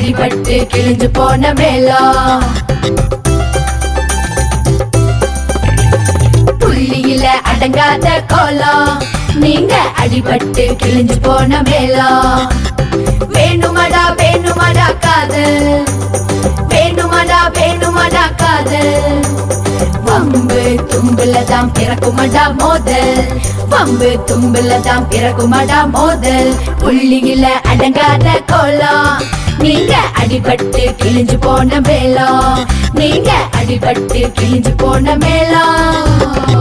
அடிபட்டு கிழிஞ்சு போன மேளம் புள்ளியில அடங்காத கோலம் நீங்க அடிபட்டு கிழிஞ்சு போன மேளம் வேணுமடா வேணுமடா காதல் வேணுமடா வேணுமடா காதல் வம்பு தும்புல தான் பிறக்குமடா மோதல் வம்பு தும்புல தான் பிறக்குமடா மோதல் புள்ளியில அடங்காத கோலம் நீங்க அடிபட்டு கிழிஞ்சு போன மேளம் நீங்க அடிபட்டு கிழிஞ்சு போன மேளம்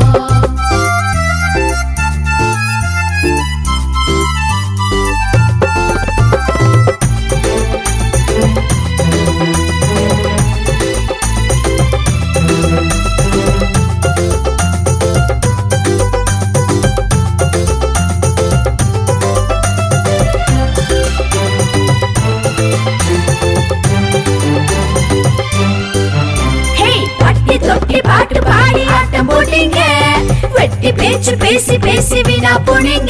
ஹே பட்டி தொட்டி பாட்டு பாடி ஆட்டம் போட்டீங்க வெட்டி பேச்சு பேசி பேசி வீணா போனீங்க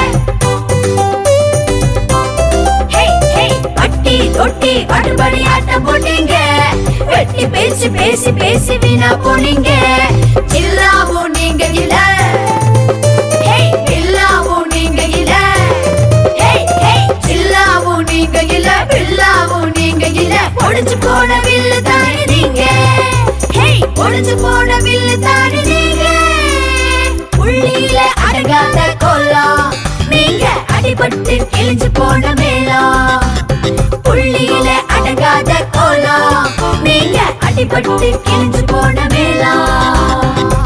ஹே ஹே பட்டி தொட்டி பாட்டு பாடி ஆட்டம் போட்டீங்க வெட்டி பேச்சு பேசி பேசி வீணா போனீங்க இல்லாவும் நீங்க இல்ல ஹே இல்லாவும் நீங்க இல்ல ஹே ஹே இல்லாவும் நீங்க இல்ல பில்லாவும் நீங்க இல்ல ஒடிச்சு போன வில்லு தானே நீங்க ஹே ஒடிச்சு போன வில்லு தானே நீங்க புள்ளியில அடங்காத கோலம் நீங்க அடிபட்டு கிழிஞ்சு போன மேளம் புள்ளியில அடங்காத கோலம் நீங்க அடிபட்டு கிழிஞ்சு போன மேளம்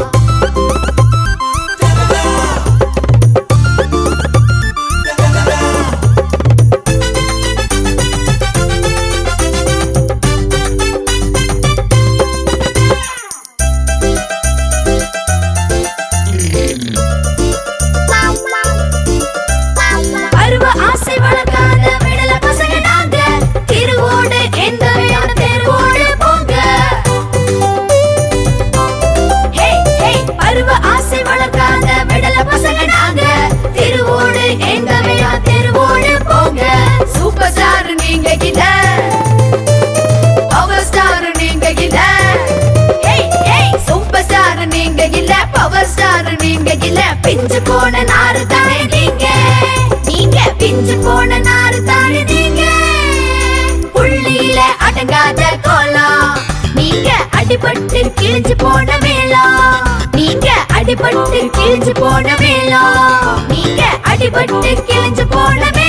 பருவ ஆசை வளர்க்காத விடல பசங்க நாங்க திருவோடு எந்த வகையான தேர்வோடு போங்க ஹே ஹே பருவ ஆசை வளர்க்காத விடல பசங்க நாங்க திருவோடு எந்த வகையான தேர்வோடு போங்க சூப்பர் ஸ்டார் நீங்க கிட்ட பவர் ஸ்டார் நீங்க இல்ல ஏய் ஏய் சூப்பர் ஸ்டார் நீங்க இல்ல பவர் ஸ்டார் நீங்க இல்ல பிஞ்சு போன நாறு தானே நீங்க நீங்க பிஞ்சு போன நாறு தானே நீங்க புள்ளியில அடங்காத கோலம் நீங்க அடிபட்டு கிழிஞ்சு போன மேளம் நீங்க அடிபட்டு கிழிஞ்சு போன மேளம் நீங்க அடிபட்டு கிழிஞ்சு போன